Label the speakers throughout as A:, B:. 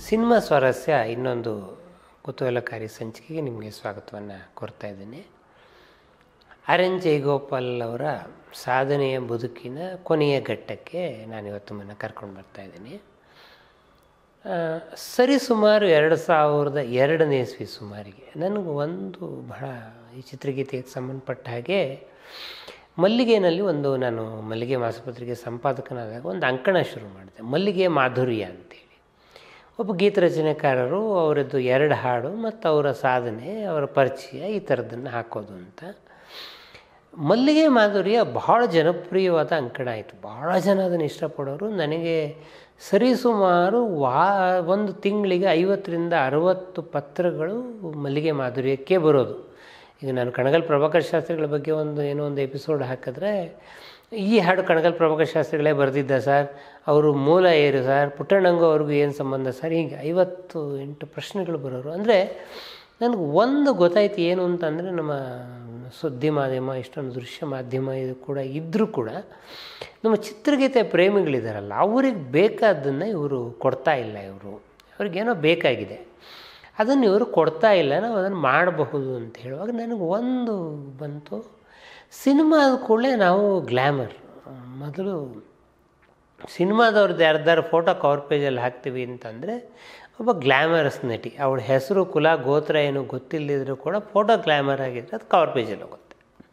A: cinema ಸ್ವಾರಸ್ಯ ಇನ್ನೊಂದು ಕುತೂಹಲಕಾರಿ ಸಂಚಿಕೆಗೆ ನಿಮಗೆ ಸ್ವಾಗತವನ್ನು ಕೋರ್ತಾ ಇದ್ದೀನಿ ಆರ್ ಎನ್ ಜಯಗೋಪಾಲ್ ಅವರ ಸಾಧನೆಯ ಬದುಕಿನ ಕೊನೆಯ ಘಟ್ಟಕ್ಕೆ ನಾನಿವತ್ತು ನಿಮ್ಮನ್ನು ಕರ್ಕೊಂಡು ಬರ್ತಾ ಇದ್ದೀನಿ ಸರಿಸುಮಾರು ಎರಡು ಸಾವಿರದ ಎರಡನೇ ಇಸ್ವಿ ಸುಮಾರಿಗೆ ನನಗೆ ಒಂದು ಬಹಳ ಈ ಚಿತ್ರಗೀತೆಗೆ ಸಂಬಂಧಪಟ್ಟ ಹಾಗೆ ಮಲ್ಲಿಗೆನಲ್ಲಿ ಒಂದು ನಾನು ಮಲ್ಲಿಗೆ ಮಾಸಪತ್ರಿಕೆ ಸಂಪಾದಕನಾದಾಗ ಒಂದು ಅಂಕಣ ಶುರು ಮಾಡಿದೆ ಮಲ್ಲಿಗೆ ಮಾಧುರ್ಯ ಅಂತೇಳಿ ಒಬ್ಬ ಗೀತ ರಚನೆಕಾರರು ಅವರದ್ದು ಎರಡು ಹಾಡು ಮತ್ತು ಅವರ ಸಾಧನೆ ಅವರ ಪರಿಚಯ ಈ ಥರದ್ದನ್ನು ಹಾಕೋದು ಅಂತ ಮಲ್ಲಿಗೆ ಮಾಧುರ್ಯ ಬಹಳ ಜನಪ್ರಿಯವಾದ ಅಂಕಣ ಆಯಿತು ಭಾಳ ಜನ ಅದನ್ನು ಇಷ್ಟಪಡೋರು ನನಗೆ ಸರಿಸುಮಾರು ವಾ ಒಂದು ತಿಂಗಳಿಗೆ ಐವತ್ತರಿಂದ ಅರವತ್ತು ಪತ್ರಗಳು ಮಲ್ಲಿಗೆ ಮಾಧುರ್ಯಕ್ಕೆ ಬರೋದು ಈಗ ನಾನು ಕಣಗಲ್ ಪ್ರಭಾಕರ್ ಶಾಸ್ತ್ರಿಗಳ ಬಗ್ಗೆ ಒಂದು ಏನೋ ಒಂದು ಎಪಿಸೋಡ್ ಹಾಕಿದ್ರೆ ಈ ಹಾಡು ಕಣಗಲ್ ಪ್ರಭಾಕರ್ ಶಾಸ್ತ್ರಿಗಳೇ ಬರೆದಿದ್ದ ಸರ್ ಅವರು ಮೂಲ ಏರು ಸರ್ ಪುಟ್ಟಣ್ಣಂಗು ಅವ್ರಿಗೂ ಏನು ಸಂಬಂಧ ಸರ್ ಹೀಗೆ ಐವತ್ತು ಎಂಟು ಪ್ರಶ್ನೆಗಳು ಬರೋರು ಅಂದರೆ ನನಗೆ ಒಂದು ಗೊತ್ತಾಯ್ತು ಏನು ಅಂತಂದರೆ ನಮ್ಮ ಸುದ್ದಿ ಮಾಧ್ಯಮ ಇಷ್ಟೊಂದು ದೃಶ್ಯ ಮಾಧ್ಯಮ ಇದು ಕೂಡ ಇದ್ದರೂ ಕೂಡ ನಮ್ಮ ಚಿತ್ರಗೀತೆ ಪ್ರೇಮಿಗಳಿದಾರಲ್ಲ ಅವ್ರಿಗೆ ಬೇಕಾದ್ದನ್ನು ಇವರು ಕೊಡ್ತಾ ಇಲ್ಲ ಇವರು ಅವ್ರಿಗೇನೋ ಬೇಕಾಗಿದೆ ಅದನ್ನು ಇವರು ಕೊಡ್ತಾ ಇಲ್ಲ ನಾವು ಅದನ್ನು ಮಾಡಬಹುದು ಅಂತ ಹೇಳುವಾಗ ನನಗೆ ಒಂದು ಬಂತು ಸಿನಿಮಾದ ಕೂಡಲೇ ನಾವು ಗ್ಲ್ಯಾಮರ್ ಮೊದಲು ಸಿನಿಮಾದವ್ರದ್ದು ಯಾರ್ದಾರು ಫೋಟೋ ಕವರ್ ಪೇಜಲ್ಲಿ ಹಾಕ್ತೀವಿ ಅಂತಂದರೆ ಒಬ್ಬ ಗ್ಲ್ಯಾಮರಸ್ ನಟಿ ಅವಳ ಹೆಸರು ಕುಲ ಗೋತ್ರ ಏನು ಗೊತ್ತಿಲ್ಲದಿದ್ರೂ ಕೂಡ ಫೋಟೋ ಗ್ಲ್ಯಾಮರ್ ಆಗಿದ್ರೆ ಅದು ಕವರ್ ಪೇಜಲ್ಲಿ ಹೋಗುತ್ತೆ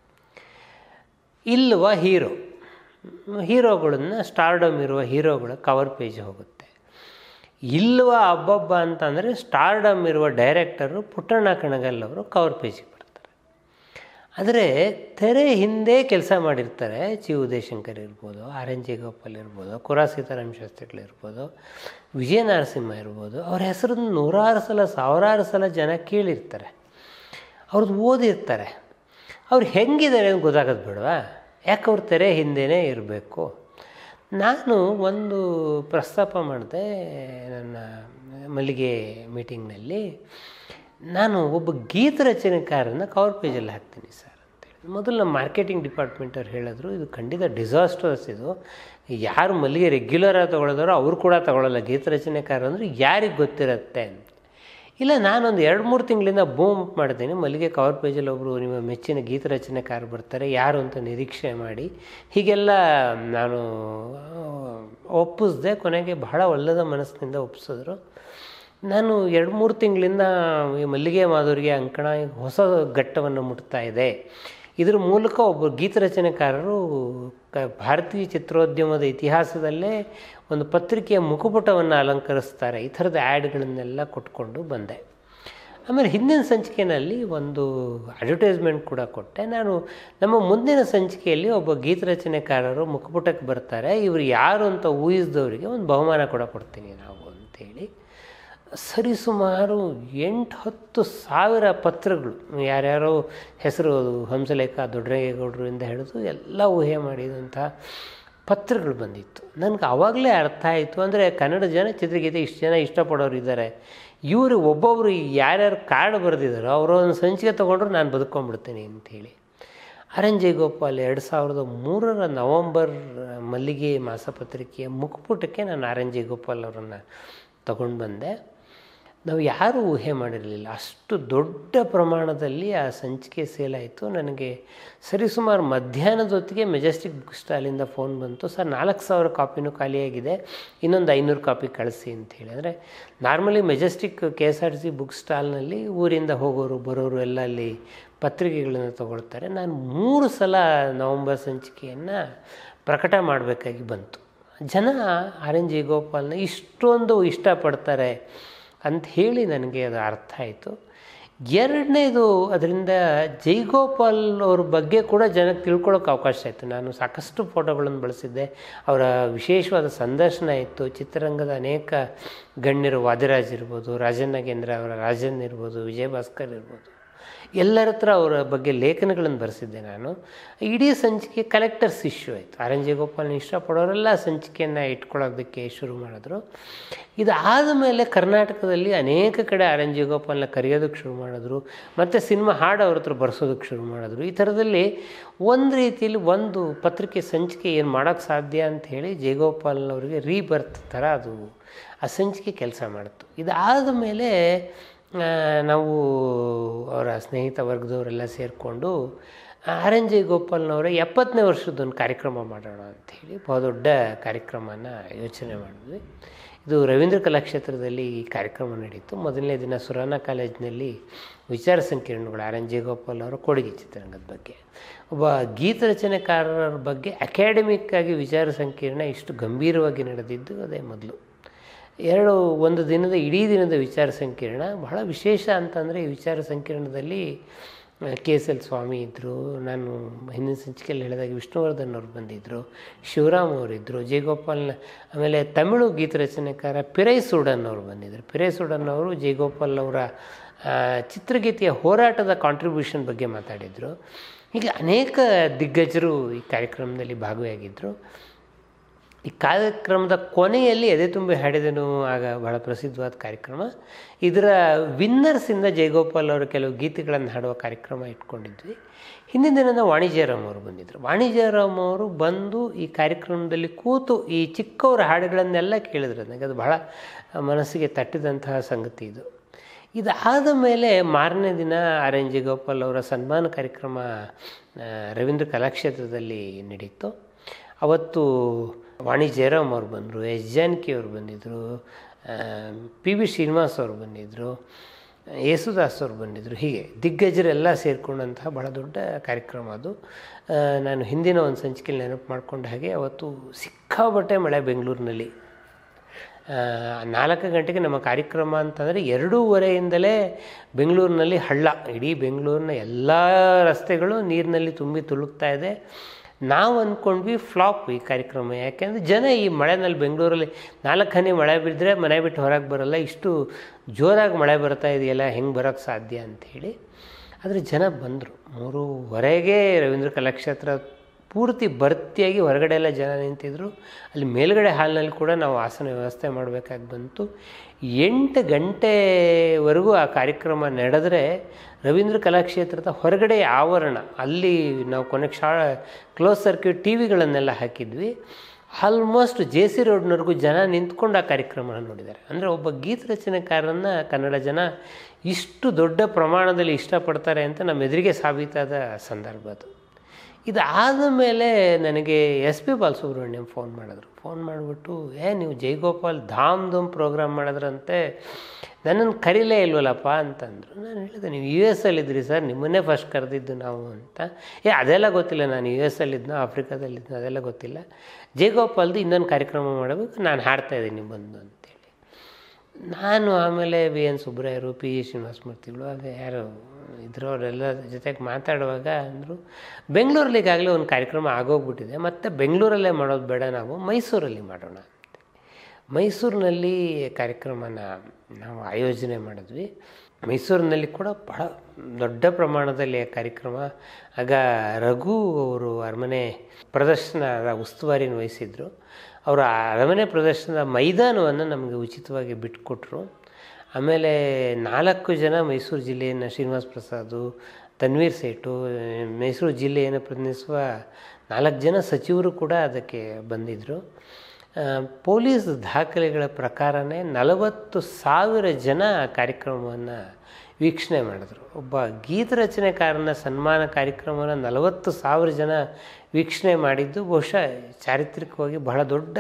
A: ಇಲ್ವ ಹೀರೋ ಹೀರೋಗಳನ್ನ ಸ್ಟಾರ್ಡಮ್ ಇರುವ ಹೀರೋಗಳ ಕವರ್ ಪೇಜ್ ಹೋಗುತ್ತೆ ಇಲ್ವ ಹಬ್ಬಬ್ಬ ಅಂತಂದರೆ ಸ್ಟಾರ್ಡಮ್ ಇರುವ ಡೈರೆಕ್ಟರು ಪುಟ್ಟಣ್ಣ ಕಣಗಲ್ ಅವರು ಕವರ್ ಪೇಜಿಗೆ ಬರ್ತಾರೆ ಆದರೆ ತೆರೆ ಹಿಂದೆ ಕೆಲಸ ಮಾಡಿರ್ತಾರೆ ಚಿ ಉದಯಶಂಕರ್ ಇರ್ಬೋದು ಆರ್ ಎನ್ ಜೇಗೋಪಾಲ್ ಇರ್ಬೋದು ಕುರಾ ಸೀತಾರಾಮ ಶಾಸ್ತ್ರಿಗಳಿರ್ಬೋದು ವಿಜಯ ನರಸಿಂಹ ಇರ್ಬೋದು ಅವ್ರ ಹೆಸರನ್ನು ನೂರಾರು ಸಲ ಸಾವಿರಾರು ಸಲ ಜನ ಕೇಳಿರ್ತಾರೆ ಅವ್ರದ್ದು ಓದಿರ್ತಾರೆ ಅವ್ರು ಹೆಂಗಿದ್ದಾರೆ ಅಂತ ಗೊತ್ತಾಗೋದು ಬೇಡವಾ ಯಾಕೆ ಅವ್ರ ತೆರೆ ಹಿಂದೆಯೇ ಇರಬೇಕು ನಾನು ಒಂದು ಪ್ರಸ್ತಾಪ ಮಾಡಿದೆ ನನ್ನ ಮಲ್ಲಿಗೆ ಮೀಟಿಂಗ್ನಲ್ಲಿ ನಾನು ಒಬ್ಬ ಗೀತ ರಚನೆಕಾರನ ಕವರ್ ಪೇಜಲ್ಲಿ ಹಾಕ್ತೀನಿ ಸರ್ ಅಂತೇಳಿ ಮೊದಲು ನಮ್ಮ ಮಾರ್ಕೆಟಿಂಗ್ ಡಿಪಾರ್ಟ್ಮೆಂಟವ್ರು ಹೇಳಿದ್ರು ಇದು ಖಂಡಿತ ಡಿಸಾಸ್ಟರ್ಸ್ ಇದು ಯಾರು ಮಲ್ಲಿಗೆ ರೆಗ್ಯುಲರಾಗಿ ತೊಗೊಳೋದಾರೋ ಅವ್ರು ಕೂಡ ತೊಗೊಳ್ಳಲ್ಲ ಗೀತ ರಚನೆಕಾರ ಅಂದರೆ ಯಾರಿಗೆ ಗೊತ್ತಿರುತ್ತೆ ಅಂತ ಇಲ್ಲ ನಾನೊಂದು ಎರಡು ಮೂರು ತಿಂಗಳಿಂದ ಬೂಮ್ ಮಾಡ್ತೀನಿ ಮಲ್ಲಿಗೆ ಕವರ್ ಪೇಜಲ್ಲಿ ಒಬ್ಬರು ನಿಮ್ಮ ಮೆಚ್ಚಿನ ಗೀತ ರಚನೆಕಾರ ಬರ್ತಾರೆ ಯಾರು ಅಂತ ನಿರೀಕ್ಷೆ ಮಾಡಿ ಹೀಗೆಲ್ಲ ನಾನು ಒಪ್ಪಿಸ್ದೆ ಕೊನೆಗೆ ಬಹಳ ಒಳ್ಳೆದ ಮನಸ್ಸಿನಿಂದ ಒಪ್ಪಿಸಿದ್ರು ನಾನು ಎರಡು ಮೂರು ತಿಂಗಳಿಂದ ಈ ಮಲ್ಲಿಗೆ ಮಾಧುರ್ಯ ಅಂಕಣ ಹೊಸ ಘಟ್ಟವನ್ನು ಮುಟ್ತಾ ಇದೆ ಇದ್ರ ಮೂಲಕ ಒಬ್ಬ ಗೀತ ರಚನೆಕಾರರು ಕ ಭಾರತೀಯ ಚಿತ್ರೋದ್ಯಮದ ಇತಿಹಾಸದಲ್ಲೇ ಒಂದು ಪತ್ರಿಕೆಯ ಮುಖಪುಟವನ್ನು ಅಲಂಕರಿಸ್ತಾರೆ ಈ ಥರದ ಆ್ಯಡ್ಗಳನ್ನೆಲ್ಲ ಕೊಟ್ಕೊಂಡು ಬಂದೆ ಆಮೇಲೆ ಹಿಂದಿನ ಸಂಚಿಕೆಯಲ್ಲಿ ಒಂದು ಅಡ್ವರ್ಟೈಸ್ಮೆಂಟ್ ಕೂಡ ಕೊಟ್ಟೆ ನಾನು ನಮ್ಮ ಮುಂದಿನ ಸಂಚಿಕೆಯಲ್ಲಿ ಒಬ್ಬ ಗೀತ ರಚನೆಕಾರರು ಮುಖಪುಟಕ್ಕೆ ಬರ್ತಾರೆ ಇವರು ಯಾರು ಅಂತ ಊಹಿಸಿದವರಿಗೆ ಒಂದು ಬಹುಮಾನ ಕೂಡ ಕೊಡ್ತೀನಿ ನಾವು ಅಂತೇಳಿ ಸರಿಸುಮಾರು ಎಂಟು ಹತ್ತು ಸಾವಿರ ಪತ್ರಗಳು ಯಾರ್ಯಾರೋ ಹೆಸರು ಹಂಸಲೇಖ ದೊಡ್ಡರೇಗೌಡರಿಂದ ಹಿಡಿದು ಎಲ್ಲ ಊಹೆ ಮಾಡಿದಂಥ ಪತ್ರಗಳು ಬಂದಿತ್ತು ನನಗೆ ಆವಾಗಲೇ ಅರ್ಥ ಆಯಿತು ಅಂದರೆ ಕನ್ನಡ ಜನ ಚಿತ್ರಗೀತೆ ಇಷ್ಟು ಜನ ಇಷ್ಟಪಡೋರು ಇದ್ದಾರೆ ಇವರು ಒಬ್ಬೊಬ್ಬರು ಯಾರ್ಯಾರು ಕಾರ್ಡ್ ಬರೆದಿದ್ದಾರೋ ಅವರು ಒಂದು ಸಂಚಿಕೆ ತೊಗೊಂಡ್ರು ನಾನು ಬದುಕೊಂಡ್ಬಿಡ್ತೀನಿ ಅಂಥೇಳಿ ಆರ್ ಎನ್ ಜಯಗೋಪಾಲ್ ಎರಡು ಸಾವಿರದ ಮೂರರ ನವಂಬರ್ ಮಲ್ಲಿಗೆ ಮಾಸಪತ್ರಿಕೆಯ ಮುಖಪುಟಕ್ಕೆ ನಾನು ಆರ್ ಎನ್ ಜಯಗೋಪಾಲ್ ಅವರನ್ನು ತಗೊಂಡು ಬಂದೆ ನಾವು ಯಾರೂ ಊಹೆ ಮಾಡಿರಲಿಲ್ಲ ಅಷ್ಟು ದೊಡ್ಡ ಪ್ರಮಾಣದಲ್ಲಿ ಆ ಸಂಚಿಕೆ ಸೇಲ್ ಆಯಿತು ನನಗೆ ಸರಿಸುಮಾರು ಮಧ್ಯಾಹ್ನದ ಹೊತ್ತಿಗೆ ಮೆಜೆಸ್ಟಿಕ್ ಬುಕ್ ಸ್ಟಾಲಿಂದ ಫೋನ್ ಬಂತು ಸರ್ ನಾಲ್ಕು ಸಾವಿರ ಕಾಪಿನೂ ಖಾಲಿಯಾಗಿದೆ ಇನ್ನೊಂದು ಐನೂರು ಕಾಪಿ ಕಳಿಸಿ ಅಂಥೇಳಿ ಅಂದರೆ normally Majestic K S R T C book ಸ್ಟಾಲ್ನಲ್ಲಿ ಊರಿಂದ ಹೋಗೋರು ಬರೋರು ಎಲ್ಲ ಅಲ್ಲಿ ಪತ್ರಿಕೆಗಳನ್ನು ತಗೊಳ್ತಾರೆ ನಾನು ಮೂರು ಸಲ ನವಂಬರ್ ಸಂಚಿಕೆಯನ್ನು ಪ್ರಕಟ ಮಾಡಬೇಕಾಗಿ ಬಂತು ಜನ ಆರ್ ಎನ್ ಜಿ ಗೋಪಾಲ್ನ ಇಷ್ಟೊಂದು ಇಷ್ಟಪಡ್ತಾರೆ ಅಂತ ಹೇಳಿ ನನಗೆ ಅದು ಅರ್ಥ ಆಯಿತು ಎರಡನೇದು ಅದರಿಂದ ಜೈಗೋಪಾಲ್ ಅವ್ರ ಬಗ್ಗೆ ಕೂಡ ಜನಕ್ಕೆ ತಿಳ್ಕೊಳ್ಳೋಕೆ ಅವಕಾಶ ಆಯಿತು ನಾನು ಸಾಕಷ್ಟು ಫೋಟೋಗಳನ್ನು ಬಳಸಿದ್ದೆ ಅವರ ವಿಶೇಷವಾದ ಸಂದರ್ಶನ ಇತ್ತು ಚಿತ್ರರಂಗದ ಅನೇಕ ಗಣ್ಯರು ವಾದಿರಾಜ್ ಇರ್ಬೋದು ರಾಜನ್ ನಾಗೇಂದ್ರ ಅವರ ರಾಜನ್ ಇರ್ಬೋದು ವಿಜಯ ಭಾಸ್ಕರ್ ಇರ್ಬೋದು ಎಲ್ಲರ ಹತ್ರ ಅವರ ಬಗ್ಗೆ ಲೇಖನಗಳನ್ನು ಬರೆಸಿದ್ದೆ ನಾನು ಇಡೀ ಸಂಚಿಕೆ ಕಲೆಕ್ಟರ್ಸ್ ಇಶ್ಯೂ ಆಯಿತು ಆರ್ ಎನ್ ಜಯಗೋಪಾಲ್ನ ಇಷ್ಟಪಡೋರೆಲ್ಲ ಸಂಚಿಕೆಯನ್ನು ಇಟ್ಕೊಳ್ಳೋದಕ್ಕೆ ಶುರು ಮಾಡಿದ್ರು ಇದಾದ ಮೇಲೆ ಕರ್ನಾಟಕದಲ್ಲಿ ಅನೇಕ ಕಡೆ ಆರ್ ಎನ್ ಜಯಗೋಪಾಲ್ನ ಕರೆಯೋದಕ್ಕೆ ಶುರು ಮಾಡಿದ್ರು ಮತ್ತು ಸಿನಿಮಾ ಹಾಡು ಅವ್ರ ಹತ್ರ ಬರ್ಸೋದಕ್ಕೆ ಶುರು ಮಾಡಿದ್ರು ಈ ಥರದಲ್ಲಿ ಒಂದು ರೀತಿಯಲ್ಲಿ ಒಂದು ಪತ್ರಿಕೆ ಸಂಚಿಕೆ ಏನು ಮಾಡೋಕ್ಕೆ ಸಾಧ್ಯ ಅಂತ ಹೇಳಿ ಜಯಗೋಪಾಲ್ನವ್ರಿಗೆ ರೀಬರ್ತ್ ಥರ ಅದು ಆ ಸಂಚಿಕೆ ಕೆಲಸ ಮಾಡಿತು ಇದಾದ ಮೇಲೆ ನಾವು ಅವರ ಸ್ನೇಹಿತ ವರ್ಗದವರೆಲ್ಲ ಸೇರಿಕೊಂಡು ಆರ್ ಎನ್ ಜಯಗೋಪಾಲ್ನವರ ಎಪ್ಪತ್ತನೇ ವರ್ಷದೊಂದು ಕಾರ್ಯಕ್ರಮ ಮಾಡೋಣ ಅಂಥೇಳಿ ಬಹುದೊಡ್ಡ ಕಾರ್ಯಕ್ರಮನ ಯೋಚನೆ ಮಾಡಿದ್ವಿ ಇದು ರವೀಂದ್ರ ಕಲಾಕ್ಷೇತ್ರದಲ್ಲಿ ಈ ಕಾರ್ಯಕ್ರಮ ನಡೀತು ಮೊದಲನೇ ದಿನ ಸುರಾನ ಕಾಲೇಜಿನಲ್ಲಿ ವಿಚಾರ ಸಂಕಿರಣಗಳು ಆರ್ ಎನ್ ಜಯಗೋಪಾಲ್ ಅವರ ಕೊಡುಗೆ ಚಿತ್ರರಂಗದ ಬಗ್ಗೆ ಒಬ್ಬ ಗೀತ ರಚನೆಕಾರರ ಬಗ್ಗೆ ಅಕಾಡೆಮಿಕ್ ಆಗಿ ವಿಚಾರ ಸಂಕಿರಣ ಇಷ್ಟು ಗಂಭೀರವಾಗಿ ನಡೆದಿದ್ದು ಅದೇ ಮೊದಲು ಎರಡು ಒಂದು ದಿನದ ಇಡೀ ದಿನದ ವಿಚಾರ ಸಂಕಿರಣ ಬಹಳ ವಿಶೇಷ ಅಂತಂದರೆ ಈ ವಿಚಾರ ಸಂಕಿರಣದಲ್ಲಿ ಕೆ ಎಸ್ ಎಲ್ ಸ್ವಾಮಿ ಇದ್ದರು ನಾನು ಹಿಂದಿನ ಸಂಚಿಕೆಯಲ್ಲಿ ಹೇಳಿದಾಗ ವಿಷ್ಣುವರ್ಧನ್ ಅವರು ಬಂದಿದ್ದರು ಶಿವರಾಮ್ ಅವರಿದ್ದರು ಜಯಗೋಪಾಲ್ನ ಆಮೇಲೆ ತಮಿಳು ಗೀತ ರಚನೆಕಾರ ಪಿರೈ ಸೂಡನ್ ಅವರು ಬಂದಿದ್ದರು ಪಿರೈ ಸೂಡನ್ ಅವರು ಜಯಗೋಪಾಲ್ ಅವರ ಚಿತ್ರಗೀತೆಯ ಹೋರಾಟದ ಕಾಂಟ್ರಿಬ್ಯೂಷನ್ ಬಗ್ಗೆ ಮಾತಾಡಿದರು ಹೀಗೆ ಅನೇಕ ದಿಗ್ಗಜರು ಈ ಕಾರ್ಯಕ್ರಮದಲ್ಲಿ ಭಾಗಿಯಾಗಿದ್ದರು ಈ ಕಾರ್ಯಕ್ರಮದ ಕೊನೆಯಲ್ಲಿ ಎದೆ ತುಂಬಿ ಹಾಡಿದನು ಆಗ ಬಹಳ ಪ್ರಸಿದ್ಧವಾದ ಕಾರ್ಯಕ್ರಮ ಇದರ ವಿನ್ನರ್ಸಿಂದ ಜಯಗೋಪಾಲ್ ಅವರು ಕೆಲವು ಗೀತೆಗಳನ್ನು ಹಾಡುವ ಕಾರ್ಯಕ್ರಮ ಇಟ್ಕೊಂಡಿದ್ವಿ ಹಿಂದಿನ ದಿನದ ವಾಣಿಜ್ಯರಾಮ್ ಅವರು ಬಂದಿದ್ದರು ವಾಣಿಜ್ಯರಾಮ್ ಅವರು ಬಂದು ಈ ಕಾರ್ಯಕ್ರಮದಲ್ಲಿ ಕೂತು ಈ ಚಿಕ್ಕವರ ಹಾಡುಗಳನ್ನೆಲ್ಲ ಕೇಳಿದ್ರು ನನಗೆ ಅದು ಬಹಳ ಮನಸ್ಸಿಗೆ ತಟ್ಟಿದಂತಹ ಸಂಗತಿ ಇದು ಇದಾದ ಮೇಲೆ ಮಾರನೇ ದಿನ ಆರ್ ಎನ್ ಜಯಗೋಪಾಲ್ ಅವರ ಸನ್ಮಾನ ಕಾರ್ಯಕ್ರಮ ರವೀಂದ್ರ ಕಲಾಕ್ಷೇತ್ರದಲ್ಲಿ ನಡೀತು ಅವತ್ತು ವಾಣಿ ಜಯರಾಮ್ ಅವ್ರು ಬಂದರು ಎಸ್ ಜಾನಕಿ ಅವರು ಬಂದಿದ್ದರು ಪಿ ವಿ ಶ್ರೀನಿವಾಸ್ ಅವರು ಬಂದಿದ್ದರು ಯೇಸುದಾಸ್ ಅವರು ಬಂದಿದ್ದರು ಹೀಗೆ ದಿಗ್ಗಜರೆಲ್ಲ ಸೇರಿಕೊಂಡಂತಹ ಬಹಳ ದೊಡ್ಡ ಕಾರ್ಯಕ್ರಮ ಅದು ನಾನು ಹಿಂದಿನ ಒಂದು ಸಂಚಿಕೆಯಲ್ಲಿ ನೆನಪು ಮಾಡ್ಕೊಂಡ ಹಾಗೆ ಅವತ್ತು ಸಿಕ್ಕಾಬಟ್ಟೆ ಮಳೆ ಬೆಂಗಳೂರಿನಲ್ಲಿ ನಾಲ್ಕು ಗಂಟೆಗೆ ನಮ್ಮ ಕಾರ್ಯಕ್ರಮ ಅಂತಂದರೆ ಎರಡೂವರೆಯಿಂದಲೇ ಬೆಂಗಳೂರಿನಲ್ಲಿ ಹಳ್ಳ ಇಡೀ ಬೆಂಗಳೂರಿನ ಎಲ್ಲ ರಸ್ತೆಗಳು ನೀರಿನಲ್ಲಿ ತುಂಬಿ ತುಳುಕ್ತಾ ಇದೆ ನಾವು ಅಂದ್ಕೊಂಡ್ವಿ ಫ್ಲಾಪ್ ಈ ಕಾರ್ಯಕ್ರಮ ಯಾಕೆಂದರೆ ಜನ ಈ ಮಳೆನಲ್ಲಿ ಬೆಂಗಳೂರಲ್ಲಿ ನಾಲ್ಕು ಹನಿ ಮಳೆ ಬಿದ್ದರೆ ಮನೆ ಬಿಟ್ಟು ಹೊರಗೆ ಬರೋಲ್ಲ ಇಷ್ಟು ಜೋರಾಗಿ ಮಳೆ ಬರ್ತಾ ಇದೆಯಲ್ಲ ಹೆಂಗೆ ಬರೋಕ್ಕೆ ಸಾಧ್ಯ ಅಂಥೇಳಿ ಆದರೆ ಜನ ಬಂದರು ಮೂರುವರೆಗೆ ರವೀಂದ್ರ ಕಲಾಕ್ಷೇತ್ರ ಪೂರ್ತಿ ಭರ್ತಿಯಾಗಿ ಹೊರಗಡೆ ಎಲ್ಲ ಜನ ನಿಂತಿದ್ದರು ಅಲ್ಲಿ ಮೇಲ್ಗಡೆ ಹಾಲ್ನಲ್ಲಿ ಕೂಡ ನಾವು ಆಸನ ವ್ಯವಸ್ಥೆ ಮಾಡಬೇಕಾಗಿ ಬಂತು ಎಂಟು ಗಂಟೆವರೆಗೂ ಆ ಕಾರ್ಯಕ್ರಮ ನಡೆದರೆ ರವೀಂದ್ರ ಕಲಾಕ್ಷೇತ್ರದ ಹೊರಗಡೆ ಆವರಣ ಅಲ್ಲಿ ನಾವು ಕೊನೆಗೆ ಶಾ ಕ್ಲೋಸ್ ಸರ್ಕ್ಯೂಟ್ ಟಿ ವಿಗಳನ್ನೆಲ್ಲ ಹಾಕಿದ್ವಿ ಆಲ್ಮೋಸ್ಟ್ ಜೆ ಸಿ ರೋಡ್ನವರೆಗೂ ಜನ ನಿಂತ್ಕೊಂಡು ಆ ಕಾರ್ಯಕ್ರಮನ ನೋಡಿದ್ದಾರೆ ಅಂದರೆ ಒಬ್ಬ ಗೀತ ರಚನೆಕಾರರನ್ನು ಕನ್ನಡ ಜನ ಇಷ್ಟು ದೊಡ್ಡ ಪ್ರಮಾಣದಲ್ಲಿ ಇಷ್ಟಪಡ್ತಾರೆ ಅಂತ ನಮ್ಮ ಎದುರಿಗೆ ಸಾಬೀತಾದ ಸಂದರ್ಭ ಅದು ಇದಾದ ಮೇಲೆ ನನಗೆ ಎಸ್ ಪಿ ಬಾಲಸುಬ್ರಹ್ಮಣ್ಯಂ ಫೋನ್ ಮಾಡಿದ್ರು ಫೋನ್ ಮಾಡಿಬಿಟ್ಟು ಏ ನೀವು ಜೈಗೋಪಾಲ್ ಧಾಮ್ ಧೂಮ್ ಪ್ರೋಗ್ರಾಮ್ ಮಾಡಿದ್ರಂತೆ ನನ್ನನ್ನು ಕರೀಲೇ ಇಲ್ವಲ್ಲಪ್ಪ ಅಂತಂದರು ನಾನು ಹೇಳಿದೆ ನೀವು ಯು ಎಸ್ ಅಲ್ಲಿದ್ರಿ ಸರ್ ನಿಮ್ಮನ್ನೇ ಫಸ್ಟ್ ಕರೆದಿದ್ದು ನಾವು ಅಂತ ಏ ಅದೆಲ್ಲ ಗೊತ್ತಿಲ್ಲ ನಾನು ಯು ಎಸ್ ಅಲ್ಲಿದ್ದನೋ ಆಫ್ರಿಕಾದಲ್ಲಿದ್ದನೋ ಅದೆಲ್ಲ ಗೊತ್ತಿಲ್ಲ ಜೈಗೋಪಾಲ್ದು ಇನ್ನೊಂದು ಕಾರ್ಯಕ್ರಮ ಮಾಡಬೇಕು ನಾನು ಹಾಡ್ತಾ ಇದ್ದೀನಿ ಬಂದು ಅಂತೇಳಿ ನಾನು ಆಮೇಲೆ ವಿ ಎನ್ ಸುಬ್ರಾಯರು ಪಿ ಜಿ ಶ್ರೀನಿವಾಸಮೂರ್ತಿಗಳು ಅದು ಯಾರು ಇದ್ರವರೆಲ್ಲ ಜೊತೆಗೆ ಮಾತಾಡುವಾಗ ಅಂದರು ಬೆಂಗಳೂರಲ್ಲಿ ಈಗಾಗಲೇ ಒಂದು ಕಾರ್ಯಕ್ರಮ ಆಗೋಗ್ಬಿಟ್ಟಿದೆ ಮತ್ತು ಬೆಂಗಳೂರಲ್ಲೇ ಮಾಡೋದು ಬೇಡ ನಾವು ಮೈಸೂರಲ್ಲಿ ಮಾಡೋಣ ಅಂತ ಮೈಸೂರಿನಲ್ಲಿ ಕಾರ್ಯಕ್ರಮನ ನಾವು ಆಯೋಜನೆ ಮಾಡಿದ್ವಿ ಮೈಸೂರಿನಲ್ಲಿ ಕೂಡ ಬಹಳ ದೊಡ್ಡ ಪ್ರಮಾಣದಲ್ಲಿ ಆ ಕಾರ್ಯಕ್ರಮ ಆಗ ರಘು ಅವರು ಅರಮನೆ ಪ್ರದರ್ಶನದ ಉಸ್ತುವಾರಿನ ವಹಿಸಿದ್ರು ಅವರ ಅರಮನೆ ಪ್ರದರ್ಶನದ ಮೈದಾನವನ್ನು ನಮಗೆ ಉಚಿತವಾಗಿ ಬಿಟ್ಟುಕೊಟ್ರು ಆಮೇಲೆ ನಾಲ್ಕು ಜನ ಮೈಸೂರು ಜಿಲ್ಲೆಯನ್ನು ಶ್ರೀನಿವಾಸ್ ಪ್ರಸಾದು ತನ್ವೀರ್ ಸೇಠು ಮೈಸೂರು ಜಿಲ್ಲೆಯನ್ನು ಪ್ರತಿನಿಧಿಸುವ ನಾಲ್ಕು ಜನ ಸಚಿವರು ಕೂಡ ಅದಕ್ಕೆ ಬಂದಿದ್ದರು ಪೊಲೀಸ್ ದಾಖಲೆಗಳ ಪ್ರಕಾರನೇ ನಲವತ್ತು ಸಾವಿರ ಜನ ಆ ಕಾರ್ಯಕ್ರಮವನ್ನು ವೀಕ್ಷಣೆ ಮಾಡಿದ್ರು ಒಬ್ಬ ಗೀತ ರಚನೆಕಾರನ ಸನ್ಮಾನ ಕಾರ್ಯಕ್ರಮವನ್ನು ನಲವತ್ತು ಸಾವಿರ ಜನ ವೀಕ್ಷಣೆ ಮಾಡಿದ್ದು ಬಹುಶಃ ಚಾರಿತ್ರಿಕವಾಗಿ ಬಹಳ ದೊಡ್ಡ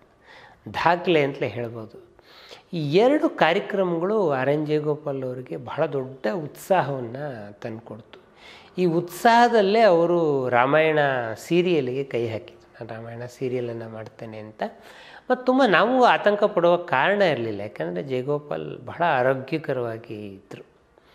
A: ದಾಖಲೆ ಅಂತಲೇ ಹೇಳ್ಬೋದು ಈ ಎರಡು ಕಾರ್ಯಕ್ರಮಗಳು ಆರ್ ಎನ್ ಜಯಗೋಪಾಲ್ ಅವರಿಗೆ ಬಹಳ ದೊಡ್ಡ ಉತ್ಸಾಹವನ್ನು ತಂದುಕೊಡ್ತು ಈ ಉತ್ಸಾಹದಲ್ಲೇ ಅವರು ರಾಮಾಯಣ ಸೀರಿಯಲಿಗೆ ಕೈ ಹಾಕಿದ್ರು ನಾನು ರಾಮಾಯಣ ಸೀರಿಯಲನ್ನು ಮಾಡ್ತೇನೆ ಅಂತ ಮತ್ತು ತುಂಬ ನಾವು ಆತಂಕ ಪಡುವ ಕಾರಣ ಇರಲಿಲ್ಲ ಯಾಕಂದರೆ ಜಯಗೋಪಾಲ್ ಬಹಳ ಆರೋಗ್ಯಕರವಾಗಿ ಇದ್ದರು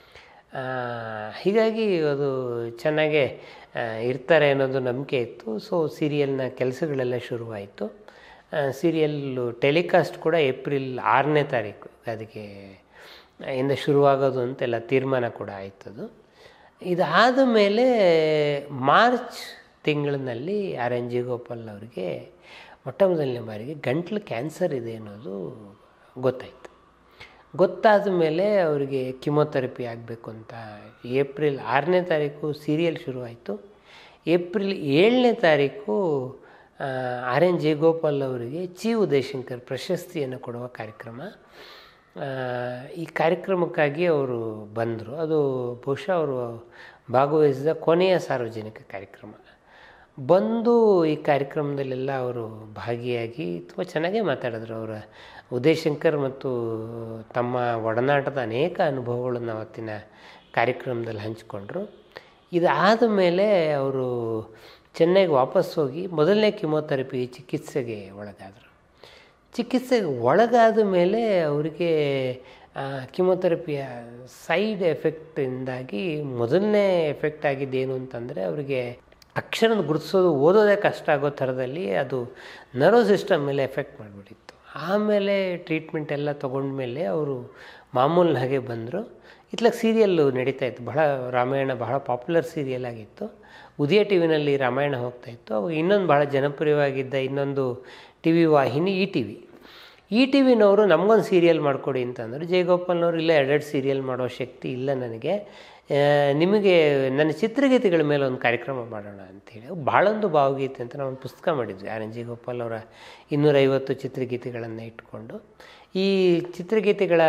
A: ಹೀಗಾಗಿ ಅದು ಚೆನ್ನಾಗೇ ಇರ್ತಾರೆ ಅನ್ನೋದು ನಂಬಿಕೆ ಇತ್ತು ಸೊ ಸೀರಿಯಲ್ನ ಕೆಲಸಗಳೆಲ್ಲ ಶುರುವಾಯಿತು ಸೀರಿಯಲ್ಲು ಟೆಲಿಕಾಸ್ಟ್ ಕೂಡ ಏಪ್ರಿಲ್ ಆರನೇ ತಾರೀಕು ಅದಕ್ಕೆ ಇಂದ ಶುರುವಾಗೋದು ಅಂತೆಲ್ಲ ತೀರ್ಮಾನ ಕೂಡ ಆಯ್ತದು ಇದಾದ ಮೇಲೆ ಮಾರ್ಚ್ ತಿಂಗಳಿನಲ್ಲಿ ಆರ್ ಎನ್ ಜಿ ಗೋಪಾಲ್ ಅವರಿಗೆ ಮೊಟ್ಟ ಮೊದಲನೇ ಬಾರಿಗೆ ಗಂಟ್ಲು ಕ್ಯಾನ್ಸರ್ ಇದೆ ಅನ್ನೋದು ಗೊತ್ತಾಯಿತು ಗೊತ್ತಾದ ಮೇಲೆ ಅವರಿಗೆ ಕಿಮೊಥೆರಪಿ ಆಗಬೇಕು ಅಂತ ಏಪ್ರಿಲ್ ಆರನೇ ತಾರೀಕು ಸೀರಿಯಲ್ ಶುರುವಾಯಿತು ಏಪ್ರಿಲ್ ಏಳನೇ ತಾರೀಕು ಆರ್ ಎನ್ ಜಯಗೋಪಾಲ್ ಅವರಿಗೆ ಚಿ ಉದಯಶಂಕರ್ ಪ್ರಶಸ್ತಿಯನ್ನು ಕೊಡುವ ಕಾರ್ಯಕ್ರಮ ಆ, ಈ ಕಾರ್ಯಕ್ರಮಕ್ಕಾಗಿ ಅವರು ಬಂದರು ಅದು ಬಹುಶಃ ಅವರು ಭಾಗವಹಿಸಿದ ಕೊನೆಯ ಸಾರ್ವಜನಿಕ ಕಾರ್ಯಕ್ರಮ ಬಂದು ಈ ಕಾರ್ಯಕ್ರಮದಲ್ಲೆಲ್ಲ ಅವರು ಭಾಗಿಯಾಗಿ ತುಂಬ ಚೆನ್ನಾಗೇ ಮಾತಾಡಿದ್ರು ಅವರ ಉದಯಶಂಕರ್ ಮತ್ತು ತಮ್ಮ ಒಡನಾಟದ ಅನೇಕ ಅನುಭವಗಳನ್ನು ಅವತ್ತಿನ ಕಾರ್ಯಕ್ರಮದಲ್ಲಿ ಹಂಚಿಕೊಂಡ್ರು ಇದಾದ ಮೇಲೆ ಅವರು ಚೆನ್ನೈಗೆ ವಾಪಸ್ ಹೋಗಿ ಮೊದಲನೇ ಕಿಮೊಥೆರಪಿ ಚಿಕಿತ್ಸೆಗೆ ಒಳಗಾದರು ಚಿಕಿತ್ಸೆಗೆ ಒಳಗಾದ ಮೇಲೆ ಅವರಿಗೆ ಕಿಮೊಥೆರಪಿಯ ಸೈಡ್ ಎಫೆಕ್ಟಿಂದಾಗಿ ಮೊದಲನೇ ಎಫೆಕ್ಟ್ ಆಗಿದ್ದೇನು ಅಂತಂದರೆ ಅವರಿಗೆ ಅಕ್ಷರನ ಗುರುತಿಸೋದು ಓದೋದೇ ಕಷ್ಟ ಆಗೋ ಥರದಲ್ಲಿ ಅದು ನರ್ವ್ ಸಿಸ್ಟಮ್ ಮೇಲೆ ಎಫೆಕ್ಟ್ ಮಾಡಿಬಿಟ್ಟಿತ್ತು ಆಮೇಲೆ ಟ್ರೀಟ್ಮೆಂಟ್ ಎಲ್ಲ ತೊಗೊಂಡ್ಮೇಲೆ ಅವರು ಮಾಮೂಲಿನ ಹಾಗೆ ಬಂದರು ಇತ್ಲಾಗ ಸೀರಿಯಲ್ಲು ನಡೀತಾ ಇತ್ತು ಬಹಳ ರಾಮಾಯಣ ಬಹಳ ಪಾಪ್ಯುಲರ್ ಸೀರಿಯಲ್ ಆಗಿತ್ತು ಉದಯ ಟಿ ವಿನಲ್ಲಿ ರಾಮಾಯಣ ಹೋಗ್ತಾ ಇತ್ತು ಅವಾಗ ಇನ್ನೊಂದು ಭಾಳ ಜನಪ್ರಿಯವಾಗಿದ್ದ ಇನ್ನೊಂದು ಟಿ ವಿ ವಾಹಿನಿ E T V E T ವಿನವರು ನಮಗೊಂದು ಸೀರಿಯಲ್ ಮಾಡಿಕೊಡಿ ಅಂತಂದರು ಜಯಗೋಪಾಲ್ನವ್ರು ಇಲ್ಲ ಎರಡೆರಡು ಸೀರಿಯಲ್ ಮಾಡೋ ಶಕ್ತಿ ಇಲ್ಲ ನನಗೆ ಆ, ನಿಮಗೆ ನನ್ನ ಚಿತ್ರಗೀತೆಗಳ ಮೇಲೆ ಒಂದು ಕಾರ್ಯಕ್ರಮ ಮಾಡೋಣ ಅಂಥೇಳಿ ಭಾಳೊಂದು ಭಾವಗೀತೆ ಅಂತ ನಾವು ಒಂದು ಪುಸ್ತಕ ಮಾಡಿದ್ವಿ ಆರ್ ಎನ್ ಜಿ ಗೋಪಾಲ್ ಅವರ ಇನ್ನೂರೈವತ್ತು ಚಿತ್ರಗೀತೆಗಳನ್ನು ಇಟ್ಕೊಂಡು ಈ ಚಿತ್ರಗೀತೆಗಳ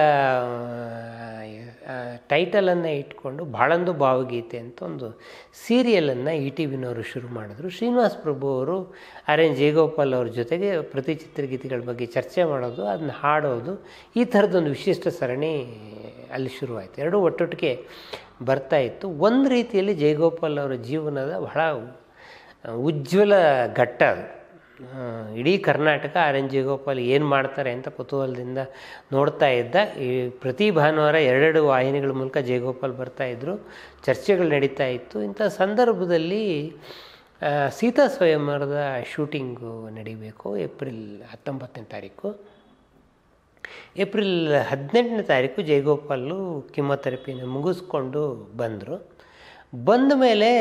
A: ಟೈಟಲನ್ನು ಇಟ್ಕೊಂಡು ಭಾಳೊಂದು ಭಾವಗೀತೆ ಅಂತ ಒಂದು ಸೀರಿಯಲನ್ನು ಇ ಟಿ ವಿನವರು ಶುರು ಮಾಡಿದ್ರು ಶ್ರೀನಿವಾಸ್ ಪ್ರಭು ಅವರು ಆರ್ ಎನ್ ಜಯಗೋಪಾಲ್ ಅವ್ರ ಜೊತೆಗೆ ಪ್ರತಿ ಚಿತ್ರಗೀತೆಗಳ ಬಗ್ಗೆ ಚರ್ಚೆ ಮಾಡೋದು ಅದನ್ನ ಹಾಡೋದು ಈ ಥರದ್ದೊಂದು ವಿಶಿಷ್ಟ ಸರಣಿ ಅಲ್ಲಿ ಶುರುವಾಯಿತು ಎರಡೂ ಒಟ್ಟೊಟ್ಟಿಗೆ ಬರ್ತಾ ಇತ್ತು ಒಂದು ರೀತಿಯಲ್ಲಿ ಜಯಗೋಪಾಲ್ ಅವರ ಜೀವನದ ಬಹಳ ಉಜ್ವಲ ಘಟ್ಟ ಅದು ಆ, ಇಡೀ ಕರ್ನಾಟಕ ಆರ್ ಎನ್ ಜಯಗೋಪಾಲ್ ಏನು ಮಾಡ್ತಾರೆ ಅಂತ ಕುತೂಹಲದಿಂದ ನೋಡ್ತಾ ಇದ್ದ ಈ ಪ್ರತಿ ಭಾನುವಾರ ಎರಡೆರಡು ವಾಹಿನಿಗಳ ಮೂಲಕ ಜಯಗೋಪಾಲ್ ಬರ್ತಾಯಿದ್ರು ಚರ್ಚೆಗಳು ನಡೀತಾ ಇತ್ತು ಇಂಥ ಸಂದರ್ಭದಲ್ಲಿ ಆ, ಸೀತಾ ಸ್ವಯಂವರದ ಶೂಟಿಂಗು ನಡಿಬೇಕು ಏಪ್ರಿಲ್ ಹತ್ತೊಂಬತ್ತನೇ ತಾರೀಕು ಏಪ್ರಿಲ್ ಹದಿನೆಂಟನೇ ತಾರೀಕು ಜಯಗೋಪಾಲು ಕಿಮೊಥೆರಪಿನ ಮುಗಿಸ್ಕೊಂಡು ಬಂದರು ಬಂದ ಮೇಲೆ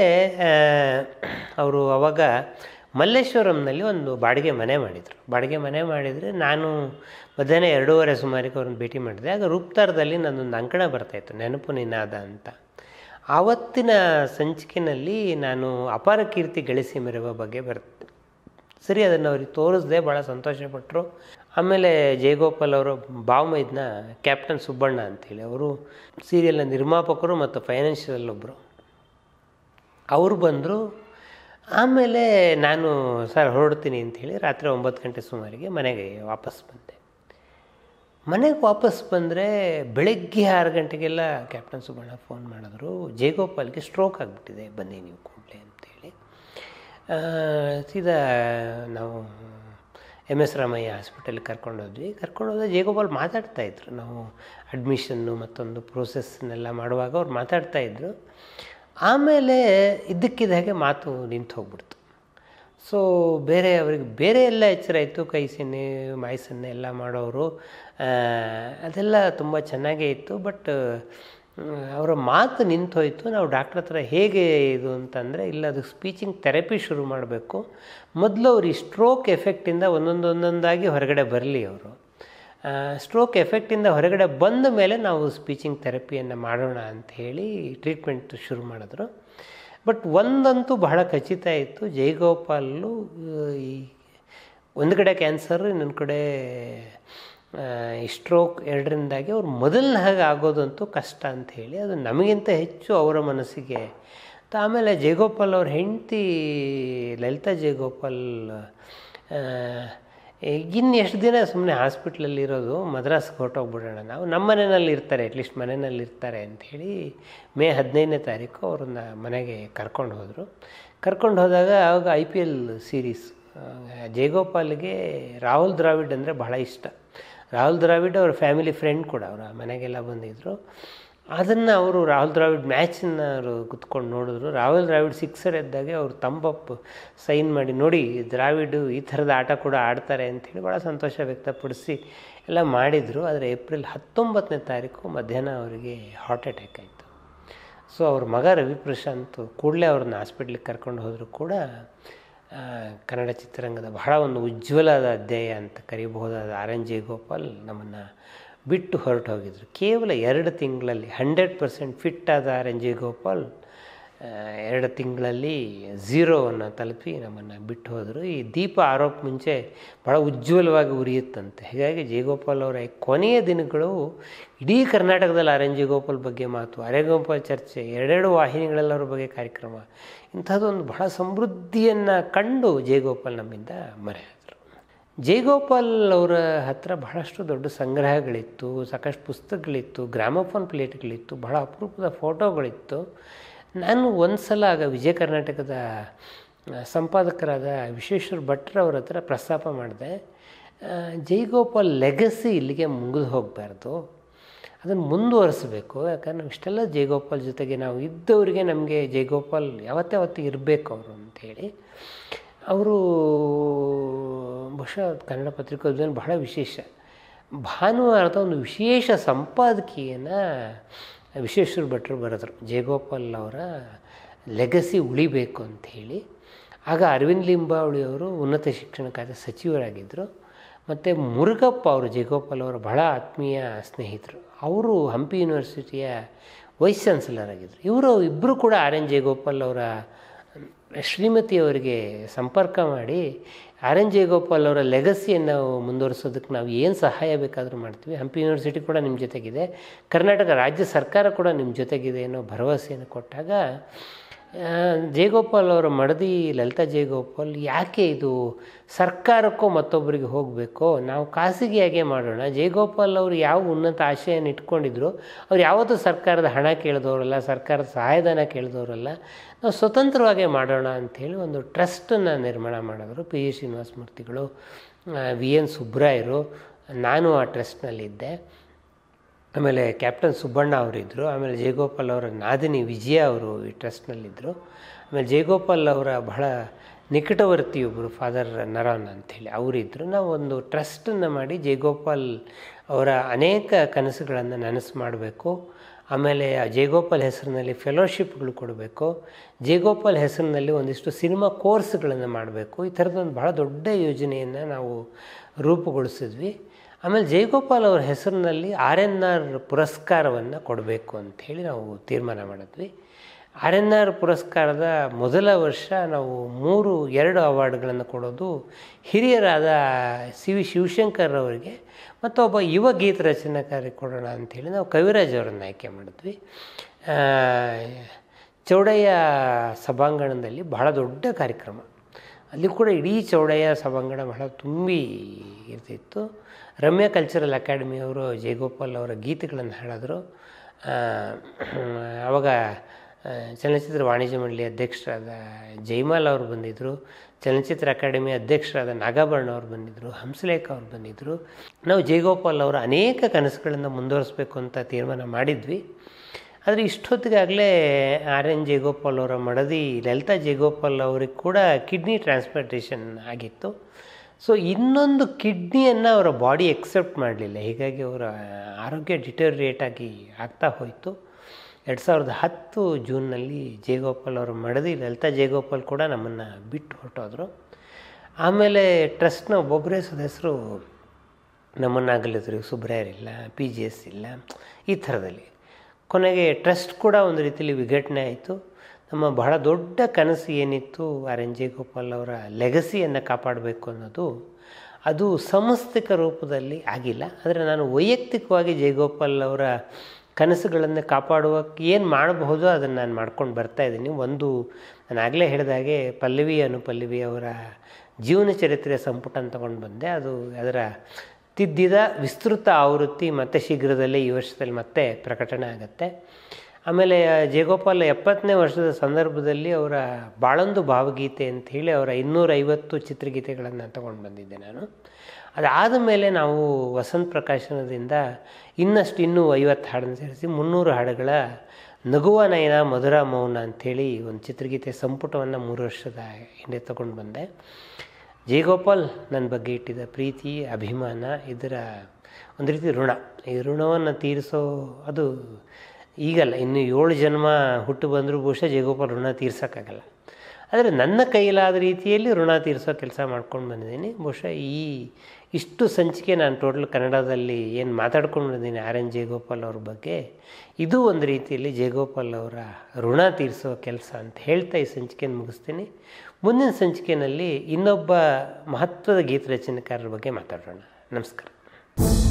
A: ಅವರು ಅವಾಗ ಮಲ್ಲೇಶ್ವರಂನಲ್ಲಿ ಒಂದು ಬಾಡಿಗೆ ಮನೆ ಮಾಡಿದರು ಬಾಡಿಗೆ ಮನೆ ಮಾಡಿದರೆ ನಾನು ಮಧ್ಯಾಹ್ನ ಎರಡೂವರೆ ಸುಮಾರಿಗೆ ಅವ್ರನ್ನ ಭೇಟಿ ಮಾಡಿದೆ ಆಗ ರೂಪ್ತಾರದಲ್ಲಿ ನನ್ನೊಂದು ಅಂಕಣ ಬರ್ತಾಯಿತ್ತು ನೆನಪು ನಿನಾದ ಅಂತ ಆವತ್ತಿನ ಸಂಚಿಕೆಯಲ್ಲಿ ನಾನು ಅಪಾರ ಕೀರ್ತಿ ಗಳಿಸಿ ಮೆರೆಯುವ ಬಗ್ಗೆ ಬರುತ್ತೆ ಸರಿ ಅದನ್ನು ಅವ್ರಿಗೆ ತೋರಿಸ್ದೆ ಭಾಳ ಸಂತೋಷಪಟ್ಟರು ಆಮೇಲೆ ಜಯಗೋಪಾಲ್ ಅವರು ಬಾವಮೈದ್ನ ಕ್ಯಾಪ್ಟನ್ ಸುಬ್ಬಣ್ಣ ಅಂತೇಳಿ ಅವರು ಸೀರಿಯಲ್ನ ನಿರ್ಮಾಪಕರು ಮತ್ತು ಫೈನಾನ್ಷಿಯಲ್ ಒಬ್ಬರು ಅವರು ಬಂದರು ಆಮೇಲೆ ನಾನು ಸರ್ ಹೊರಡ್ತೀನಿ ಅಂಥೇಳಿ ರಾತ್ರಿ ಒಂಬತ್ತು ಗಂಟೆ ಸುಮಾರಿಗೆ ಮನೆಗೆ ವಾಪಸ್ ಬಂದೆ ಮನೆಗೆ ವಾಪಸ್ ಬಂದರೆ ಬೆಳಗ್ಗೆ ಆರು ಗಂಟೆಗೆಲ್ಲ ಕ್ಯಾಪ್ಟನ್ ಸುಬ್ಬಣ್ಣ ಫೋನ್ ಮಾಡಿದ್ರು ಜಯಗೋಪಾಲ್ಗೆ ಸ್ಟ್ರೋಕ್ ಆಗಿಬಿಟ್ಟಿದೆ ಬನ್ನಿ ನೀವು ಕೂಡಲೇ ಅಂತೇಳಿ ಆ, ಸೀದಾ ನಾವು ಎಮ್ ಎಸ್ ರಾಮಯ್ಯ ಹಾಸ್ಪಿಟಲ್ಗೆ ಕರ್ಕೊಂಡೋದ್ವಿ ಕರ್ಕೊಂಡೋದ್ರೆ ಜಯಗೋಪಾಲ್ ಮಾತಾಡ್ತಾಯಿದ್ರು ನಾವು ಅಡ್ಮಿಷನ್ನು ಮತ್ತೊಂದು ಪ್ರೋಸೆಸ್ನೆಲ್ಲ ಮಾಡುವಾಗ ಅವ್ರು ಮಾತಾಡ್ತಾಯಿದ್ರು ಆಮೇಲೆ ಇದ್ದಕ್ಕಿದ್ದ ಹಾಗೆ ಮಾತು ನಿಂತು ಹೋಗ್ಬಿಡ್ತು ಸೊ ಬೇರೆ ಅವ್ರಿಗೆ ಬೇರೆ ಎಲ್ಲ ಎಚ್ಚರ ಇತ್ತು ಕೈ ಸನ್ನೆ ಮಾಯಿ ಸನ್ನೆ ಎಲ್ಲ ಮಾಡೋರು ಆ, ಅದೆಲ್ಲ ತುಂಬ ಚೆನ್ನಾಗೇ ಇತ್ತು ಬಟ್ ಅವರ ಮಾತು ನಿಂತು ಹೋಯಿತು ನಾವು ಡಾಕ್ಟ್ರ್ ಹತ್ರ ಹೇಗೆ ಇದು ಅಂತಂದರೆ ಇಲ್ಲ ಅದು ಸ್ಪೀಚಿಂಗ್ ಥೆರಪಿ ಶುರು ಮಾಡಬೇಕು ಮೊದಲು ಅವ್ರು ಈ ಸ್ಟ್ರೋಕ್ ಎಫೆಕ್ಟಿಂದ ಒಂದೊಂದು ಒಂದೊಂದಾಗಿ ಹೊರಗಡೆ ಬರಲಿ ಅವರು ಸ್ಟ್ರೋಕ್ ಎಫೆಕ್ಟಿಂದ ಹೊರಗಡೆ ಬಂದ ಮೇಲೆ ನಾವು ಸ್ಪೀಚಿಂಗ್ ಥೆರಪಿಯನ್ನು ಮಾಡೋಣ ಅಂತ ಹೇಳಿ ಟ್ರೀಟ್ಮೆಂಟ್ ಶುರು ಮಾಡಿದ್ರು ಬಟ್ ಒಂದಂತೂ ಬಹಳ ಖಚಿತ ಇತ್ತು ಜಯಗೋಪಾಲು ಈ ಒಂದು ಕಡೆ ಕ್ಯಾನ್ಸರ್ ಇನ್ನೊಂದು ಕಡೆ ಆ, ಈ ಸ್ಟ್ರೋಕ್ ಎರಡರಿಂದಾಗಿ ಅವ್ರು ಮೊದಲನೇ ಹಾಗೆ ಆಗೋದಂತೂ ಕಷ್ಟ ಅಂತ ಹೇಳಿ ಅದು ನಮಗಿಂತ ಹೆಚ್ಚು ಅವರ ಮನಸ್ಸಿಗೆ ಮತ್ತು ಆಮೇಲೆ ಜಯಗೋಪಾಲ್ ಅವ್ರ ಹೆಂಡತಿ ಲಲಿತಾ ಜಯಗೋಪಾಲ್ ಆ, ಇನ್ನು ಎಷ್ಟು ದಿನ ಸುಮ್ಮನೆ ಹಾಸ್ಪಿಟ್ಲಲ್ಲಿ ಇರೋದು ಮದ್ರಾಸ್ಗೆ ಹೊರಟೋಗ್ಬಿಡೋಣ ನಾವು ನಮ್ಮ ಮನೆಯಲ್ಲಿ ಇರ್ತಾರೆ ಅಟ್ಲೀಸ್ಟ್ ಮನೆಯಲ್ಲಿ ಇರ್ತಾರೆ ಅಂಥೇಳಿ ಮೇ ಹದಿನೈದನೇ ತಾರೀಕು ಅವ್ರನ್ನ ಮನೆಗೆ ಕರ್ಕೊಂಡು ಹೋದರು ಕರ್ಕೊಂಡು ಹೋದಾಗ ಆವಾಗ ಐ ಪಿ ಎಲ್ ಸೀರೀಸ್ ಜಯಗೋಪಾಲ್ಗೆ ರಾಹುಲ್ ದ್ರಾವಿಡ್ ಅಂದರೆ ಬಹಳ ಇಷ್ಟ ರಾಹುಲ್ ದ್ರಾವಿಡ್ ಅವ್ರ ಫ್ಯಾಮಿಲಿ ಫ್ರೆಂಡ್ ಕೂಡ ಅವರ ಮನೆಗೆಲ್ಲ ಬಂದಿದ್ದರು ಅದನ್ನು ಅವರು ರಾಹುಲ್ ದ್ರಾವಿಡ್ ಮ್ಯಾಚನ್ನು ಅವರು ಕುತ್ಕೊಂಡು ನೋಡಿದ್ರು ರಾಹುಲ್ ದ್ರಾವಿಡ್ ಸಿಕ್ಸರ್ ಎದ್ದಾಗೆ ಅವರು ತಂಬಪ್ ಸೈನ್ ಮಾಡಿ ನೋಡಿ ದ್ರಾವಿಡ್ ಈ ಥರದ ಆಟ ಕೂಡ ಆಡ್ತಾರೆ ಅಂಥೇಳಿ ಭಾಳ ಸಂತೋಷ ವ್ಯಕ್ತಪಡಿಸಿ ಎಲ್ಲ ಮಾಡಿದರು ಆದರೆ ಏಪ್ರಿಲ್ ಹತ್ತೊಂಬತ್ತನೇ ತಾರೀಕು ಮಧ್ಯಾಹ್ನ ಅವರಿಗೆ ಹಾರ್ಟ್ ಅಟ್ಯಾಕ್ ಆಯಿತು ಸೊ ಅವ್ರ ಮಗ ರವಿ ಪ್ರಶಾಂತ್ ಕೂಡಲೇ ಅವ್ರನ್ನ ಹಾಸ್ಪಿಟ್ಲಿಗೆ ಕರ್ಕೊಂಡು ಹೋದರೂ ಕೂಡ ಆ, ಕನ್ನಡ ಚಿತ್ರರಂಗದ ಬಹಳ ಒಂದು ಉಜ್ವಲವಾದ ಅಧ್ಯಾಯ ಅಂತ ಕರೀಬಹುದಾದ ಆರ್ ಎನ್ ಜಯಗೋಪಾಲ್ ನಮ್ಮನ್ನು ಬಿಟ್ಟು ಹೊರಟು ಹೋಗಿದ್ರು ಕೇವಲ ಎರಡು ತಿಂಗಳಲ್ಲಿ ಹಂಡ್ರೆಡ್ ಪರ್ಸೆಂಟ್ ಫಿಟ್ ಆದ ಆರ್ ಎನ್ ಜಯಗೋಪಾಲ್ ಆ, ಎರಡು ತಿಂಗಳಲ್ಲಿ ಝೀರೋವನ್ನು ತಲುಪಿ ನಮ್ಮನ್ನು ಬಿಟ್ಟು ಹೋದರು ಈ ದೀಪ ಆರೋಪ ಮುಂಚೆ ಭಾಳ ಉಜ್ವಲವಾಗಿ ಉರಿಯುತ್ತಂತೆ ಹೀಗಾಗಿ ಜಯಗೋಪಾಲ್ ಅವರ ಈ ಕೊನೆಯ ದಿನಗಳು ಇಡೀ ಕರ್ನಾಟಕದಲ್ಲಿ ಆರ್ ಎನ್ ಜಯಗೋಪಾಲ್ ಬಗ್ಗೆ ಮಾತು ಆರ್ ಎನ್ ಗೋಪಾಲ್ ಚರ್ಚೆ ಎರಡೆರಡು ವಾಹಿನಿಗಳಲ್ಲಿ ಅವ್ರ ಬಗ್ಗೆ ಕಾರ್ಯಕ್ರಮ ಇಂಥದ್ದೊಂದು ಬಹಳ ಸಮೃದ್ಧಿಯನ್ನು ಕಂಡು ಜಯಗೋಪಾಲ್ ನಮ್ಮಿಂದ ಮರೆಯಾದರು ಜಯಗೋಪಾಲ್ ಅವರ ಹತ್ರ ಬಹಳಷ್ಟು ದೊಡ್ಡ ಸಂಗ್ರಹಗಳಿತ್ತು ಸಾಕಷ್ಟು ಪುಸ್ತಕಗಳಿತ್ತು ಗ್ರಾಮಫೋನ್ ಪ್ಲೇಟ್ಗಳಿತ್ತು ಬಹಳ ಅಪರೂಪದ ಫೋಟೋಗಳಿತ್ತು ನಾನು ಒಂದು ಸಲ ಆಗ ವಿಜಯ ಕರ್ನಾಟಕದ ಆ, ಸಂಪಾದಕರಾದ ವಿಶ್ವೇಶ್ವರ ಭಟ್ರ್ ಅವ್ರ ಹತ್ರ ಪ್ರಸ್ತಾಪ ಮಾಡಿದೆ ಆ, ಜಯಗೋಪಾಲ್ ಲೆಗಸಿ ಇಲ್ಲಿಗೆ ಮುಗಿದು ಹೋಗಬಾರ್ದು ಅದನ್ನು ಮುಂದುವರಿಸಬೇಕು ಯಾಕಂದ್ರೆ ನಾವು ಇಷ್ಟೆಲ್ಲ ಜಯಗೋಪಾಲ್ ಜೊತೆಗೆ ನಾವು ಇದ್ದವರಿಗೆ ನಮಗೆ ಜಯಗೋಪಾಲ್ ಯಾವತ್ತಾವತ್ತು ಇರಬೇಕು ಅವರು ಅಂಥೇಳಿ ಅವರು ಬಹುಶಃ ಕನ್ನಡ ಪತ್ರಿಕೋದ್ಯಮ ಬಹಳ ವಿಶೇಷ ಭಾನುವಾರದ ಒಂದು ವಿಶೇಷ ಸಂಪಾದಕೀಯನ ವಿಶ್ವೇಶ್ವರ ಭಟ್ರು ಬರೆದರು ಜಯಗೋಪಾಲ್ ಅವರ ಲೆಗಸಿ ಉಳಿಬೇಕು ಅಂಥೇಳಿ ಆಗ ಅರವಿಂದ್ ಲಿಂಬಾವಳಿ ಅವರು ಉನ್ನತ ಶಿಕ್ಷಣ ಖಾತೆ ಸಚಿವರಾಗಿದ್ದರು ಮತ್ತು ಮುರುಗಪ್ಪ ಅವರು ಜಯಗೋಪಾಲ್ ಅವರ ಬಹಳ ಆತ್ಮೀಯ ಸ್ನೇಹಿತರು ಅವರು ಹಂಪಿ ಯೂನಿವರ್ಸಿಟಿಯ ವೈಸ್ ಚಾನ್ಸಲರ್ ಆಗಿದ್ದರು ಇವರು ಇಬ್ಬರು ಕೂಡ ಆರ್ ಎನ್ ಜಯಗೋಪಾಲ್ ಅವರ ಶ್ರೀಮತಿಯವರಿಗೆ ಸಂಪರ್ಕ ಮಾಡಿ ಆರ್ ಎನ್ ಜಯಗೋಪಾಲ್ ಅವರ ಲೆಗಸಿಯನ್ನು ಮುಂದುವರಿಸೋದಕ್ಕೆ ನಾವು ಏನು ಸಹಾಯ ಬೇಕಾದರೂ ಮಾಡ್ತೀವಿ ಹಂಪಿ ಯೂನಿವರ್ಸಿಟಿ ಕೂಡ ನಿಮ್ಮ ಜೊತೆಗಿದೆ ಕರ್ನಾಟಕ ರಾಜ್ಯ ಸರ್ಕಾರ ಕೂಡ ನಿಮ್ಮ ಜೊತೆಗಿದೆ ಅನ್ನೋ ಭರವಸೆಯನ್ನು ಕೊಟ್ಟಾಗ ಆ, ಜಯಗೋಪಾಲ್ ಅವರ ಮಡದಿ ಲಲಿತಾ ಜಯಗೋಪಾಲ್ ಯಾಕೆ ಇದು ಸರ್ಕಾರಕ್ಕೋ ಮತ್ತೊಬ್ಬರಿಗೆ ಹೋಗಬೇಕೋ ನಾವು ಖಾಸಗಿಯಾಗೇ ಮಾಡೋಣ ಜಯಗೋಪಾಲ್ ಅವರು ಯಾವ ಉನ್ನತ ಆಶೆಯನ್ನು ಇಟ್ಕೊಂಡಿದ್ರು ಅವ್ರು ಯಾವತ್ತೂ ಸರ್ಕಾರದ ಹಣ ಕೇಳಿದವರಲ್ಲ ಸರ್ಕಾರದ ಸಹಾಯಧನ ಕೇಳಿದವರಲ್ಲ ನಾವು ಸ್ವತಂತ್ರವಾಗೇ ಮಾಡೋಣ ಅಂಥೇಳಿ ಒಂದು ಟ್ರಸ್ಟನ್ನು ನಿರ್ಮಾಣ ಮಾಡಿದ್ರು ಪಿ ಎಸ್ ಶ್ರೀನಿವಾಸ ಮೂರ್ತಿಗಳು ವಿ ಎನ್ ಸುಬ್ರಾಯರು ನಾನು ಆ ಟ್ರಸ್ಟ್ನಲ್ಲಿದ್ದೆ ಆಮೇಲೆ ಕ್ಯಾಪ್ಟನ್ ಸುಬ್ಬಣ್ಣ ಅವರಿದ್ದರು ಆಮೇಲೆ ಜಯಗೋಪಾಲ್ ಅವರ ನಾದಿನಿ ವಿಜಯ ಅವರು ಈ ಟ್ರಸ್ಟ್ನಲ್ಲಿದ್ದರು ಆಮೇಲೆ ಜಯಗೋಪಾಲ್ ಅವರ ಬಹಳ ನಿಕಟವರ್ತಿ ಒಬ್ಬರು ಫಾದರ್ ನರಾನ್ ಅಂಥೇಳಿ ಅವರಿದ್ದರು ನಾವು ಒಂದು ಟ್ರಸ್ಟನ್ನು ಮಾಡಿ ಜಯಗೋಪಾಲ್ ಅವರ ಅನೇಕ ಕನಸುಗಳನ್ನು ನನಸು ಮಾಡಬೇಕು ಆಮೇಲೆ ಆ ಜಯಗೋಪಾಲ್ ಹೆಸರಿನಲ್ಲಿ ಫೆಲೋಶಿಪ್ಗಳು ಕೊಡಬೇಕು ಜಯಗೋಪಾಲ್ ಹೆಸರಿನಲ್ಲಿ ಒಂದಿಷ್ಟು ಸಿನಿಮಾ ಕೋರ್ಸ್ಗಳನ್ನು ಮಾಡಬೇಕು ಈ ಥರದೊಂದು ಬಹಳ ದೊಡ್ಡ ಯೋಜನೆಯನ್ನು ನಾವು ರೂಪುಗೊಳಿಸಿದ್ವಿ ಆಮೇಲೆ ಜಯಗೋಪಾಲ್ ಅವರ ಹೆಸರಿನಲ್ಲಿ ಆರ್ ಎನ್ ಆರ್ ಪುರಸ್ಕಾರವನ್ನು ಕೊಡಬೇಕು ಅಂಥೇಳಿ ನಾವು ತೀರ್ಮಾನ ಮಾಡಿದ್ವಿ ಆರ್ ಎನ್ ಆರ್ ಪುರಸ್ಕಾರದ ಮೊದಲ ವರ್ಷ ನಾವು ಮೂರು ಎರಡು ಅವಾರ್ಡ್ಗಳನ್ನು ಕೊಡೋದು ಹಿರಿಯರಾದ ಸಿ ವಿ ಶಿವಶಂಕರ್ ಅವರಿಗೆ ಮತ್ತು ಒಬ್ಬ ಯುವ ಗೀತ ರಚನಾಕಾರಿ ಕೊಡೋಣ ಅಂಥೇಳಿ ನಾವು ಕವಿರಾಜ್ ಅವರನ್ನು ಆಯ್ಕೆ ಮಾಡಿದ್ವಿ ಆ, ಚೌಡಯ್ಯ ಸಭಾಂಗಣದಲ್ಲಿ ಬಹಳ ದೊಡ್ಡ ಕಾರ್ಯಕ್ರಮ ಅಲ್ಲಿ ಕೂಡ ಇಡೀ ಚೌಡಯ್ಯ ಸಭಾಂಗಣ ಬಹಳ ತುಂಬಿ ಇರ್ತಿತ್ತು ರಮ್ಯಾ ಕಲ್ಚರಲ್ ಅಕಾಡೆಮಿಯವರು ಜಯಗೋಪಾಲ್ ಅವರ ಗೀತೆಗಳನ್ನು ಹಾಡಿದ್ರು ಆ, ಆವಾಗ ಆ, ಚಲನಚಿತ್ರ ವಾಣಿಜ್ಯ ಮಂಡಳಿ ಅಧ್ಯಕ್ಷರಾದ ಜೈಮಾಲ್ ಅವರು ಬಂದಿದ್ದರು ಚಲನಚಿತ್ರ ಅಕಾಡೆಮಿ ಅಧ್ಯಕ್ಷರಾದ ನಾಗಾಭರಣ ಅವರು ಬಂದಿದ್ದರು ಹಂಸಲೇಖ ಅವರು ಬಂದಿದ್ದರು ನಾವು ಜಯಗೋಪಾಲ್ ಅವರ ಅನೇಕ ಕನಸುಗಳನ್ನು ಮುಂದುವರಿಸಬೇಕು ಅಂತ ತೀರ್ಮಾನ ಮಾಡಿದ್ವಿ ಆದರೆ ಇಷ್ಟೊತ್ತಿಗಾಗಲೇ ಆರ್ ಎನ್ ಜಯಗೋಪಾಲ್ ಅವರ ಮಡದಿ ಲಲಿತಾ ಜಯಗೋಪಾಲ್ ಅವ್ರಿಗೆ ಕೂಡ ಕಿಡ್ನಿ ಟ್ರಾನ್ಸ್ಪ್ಲಾಂಟೇಷನ್ ಆಗಿತ್ತು ಸೊ ಇನ್ನೊಂದು ಕಿಡ್ನಿಯನ್ನು ಅವರ ಬಾಡಿ ಎಕ್ಸೆಪ್ಟ್ ಮಾಡಲಿಲ್ಲ ಹೀಗಾಗಿ ಅವರ ಆರೋಗ್ಯ ಡಿಟೋರಿಯೇಟ್ ಆಗಿ ಆಗ್ತಾ ಹೋಯಿತು ಎರಡು ಸಾವಿರದ ಹತ್ತು ಜೂನ್ನಲ್ಲಿ ಜಯಗೋಪಾಲ್ ಅವರ ಮಡದಿ ಲಲಿತಾ ಜಯಗೋಪಾಲ್ ಕೂಡ ನಮ್ಮನ್ನು ಬಿಟ್ಟು ಹೊರಟೋದ್ರು ಆಮೇಲೆ ಟ್ರಸ್ಟ್ನ ಒಬ್ಬೊಬ್ಬರೇ ಸದಸ್ಯರು ನಮ್ಮನ್ನು ಅಗಲಿದ್ರು ಸುಬ್ರಾಯರಿಲ್ಲ ಪಿ ಜಿ ಎಸ್ ಇಲ್ಲ ಈ ಥರದಲ್ಲಿ ಕೊನೆಗೆ ಟ್ರಸ್ಟ್ ಕೂಡ ಒಂದು ರೀತಿಯಲ್ಲಿ ವಿಘಟನೆ ಆಯಿತು ನಮ್ಮ ಬಹಳ ದೊಡ್ಡ ಕನಸು ಏನಿತ್ತು ಆರ್ ಎನ್ ಜಯಗೋಪಾಲ್ ಅವರ ಲೆಗಸಿಯನ್ನು ಕಾಪಾಡಬೇಕು ಅನ್ನೋದು ಅದು ಸಮಸ್ತಿಕ ರೂಪದಲ್ಲಿ ಆಗಿಲ್ಲ ಆದರೆ ನಾನು ವೈಯಕ್ತಿಕವಾಗಿ ಜಯಗೋಪಾಲ್ ಅವರ ಕನಸುಗಳನ್ನು ಕಾಪಾಡುವಕ್ಕೆ ಏನು ಮಾಡಬಹುದು ಅದನ್ನು ನಾನು ಮಾಡ್ಕೊಂಡು ಬರ್ತಾ ಇದ್ದೀನಿ ಒಂದು ನಾನು ಆಗಲೇ ಹೇಳಿದಾಗೆ ಪಲ್ಲವಿ ಅನುಪಲ್ಲವಿ ಅವರ ಜೀವನ ಚರಿತ್ರೆಯ ಸಂಪುಟನ ತಗೊಂಡು ಬಂದೆ ಅದು ಅದರ ತಿದ್ದಿದ ವಿಸ್ತೃತ ಆವೃತ್ತಿ ಮತ್ತೆ ಶೀಘ್ರದಲ್ಲೇ ಈ ವರ್ಷದಲ್ಲಿ ಮತ್ತೆ ಪ್ರಕಟಣೆ ಆಗುತ್ತೆ ಆಮೇಲೆ ಜಯಗೋಪಾಲ್ ಎಪ್ಪತ್ತನೇ ವರ್ಷದ ಸಂದರ್ಭದಲ್ಲಿ ಅವರ ಬಾಳೊಂದು ಭಾವಗೀತೆ ಅಂತ ಹೇಳಿ ಅವರ ಇನ್ನೂರೈವತ್ತು ಚಿತ್ರಗೀತೆಗಳನ್ನು ತಗೊಂಡು ಬಂದಿದ್ದೆ ನಾನು ಅದಾದ ಮೇಲೆ ನಾವು ವಸಂತ ಪ್ರಕಾಶನದಿಂದ ಇನ್ನಷ್ಟು ಇನ್ನೂ ಐವತ್ತು ಹಾಡನ್ನು ಸೇರಿಸಿ ಮುನ್ನೂರು ಹಾಡುಗಳ ನಗುವ ನಯನ ಮಧುರ ಮೌನ ಅಂಥೇಳಿ ಒಂದು ಚಿತ್ರಗೀತೆ ಸಂಪುಟವನ್ನು ಮೂರು ವರ್ಷದ ಹಿಂದೆ ತಗೊಂಡು ಬಂದೆ ಜಯಗೋಪಾಲ್ ನನ್ನ ಬಗ್ಗೆ ಇಟ್ಟಿದ್ದ ಪ್ರೀತಿ ಅಭಿಮಾನ ಇದರ ಒಂದು ರೀತಿ ಋಣ ಈ ಋಣವನ್ನು ತೀರಿಸೋ ಅದು ಈಗಲ್ಲ ಇನ್ನು ಏಳು ಜನ್ಮ ಹುಟ್ಟು ಬಂದರೂ ಬಹುಶಃ ಜಯಗೋಪಾಲ್ ಋಣ ತೀರ್ಸೋಕ್ಕಾಗಲ್ಲ ಆದರೆ ನನ್ನ ಕೈಲಾದ ರೀತಿಯಲ್ಲಿ ಋಣ ತೀರಿಸೋ ಕೆಲಸ ಮಾಡ್ಕೊಂಡು ಬಂದಿದ್ದೀನಿ ಬಹುಶಃ ಈ ಇಷ್ಟು ಸಂಚಿಕೆ ನಾನು ಟೋಟಲ್ ಕನ್ನಡದಲ್ಲಿ ಏನು ಮಾತಾಡ್ಕೊಂಡು ಬಂದಿದ್ದೀನಿ ಆರ್ ಎನ್ ಜಯಗೋಪಾಲ್ ಅವ್ರ ಬಗ್ಗೆ ಇದು ಒಂದು ರೀತಿಯಲ್ಲಿ ಜಯಗೋಪಾಲ್ ಅವರ ಋಣ ತೀರಿಸೋ ಕೆಲಸ ಅಂತ ಹೇಳ್ತಾ ಈ ಸಂಚಿಕೆಯನ್ನು ಮುಗಿಸ್ತೀನಿ ಮುಂದಿನ ಸಂಚಿಕೆಯಲ್ಲಿ ಇನ್ನೊಬ್ಬ ಮಹತ್ವದ ಗೀತ ರಚನೆಕಾರರ ಬಗ್ಗೆ ಮಾತಾಡೋಣ ನಮಸ್ಕಾರ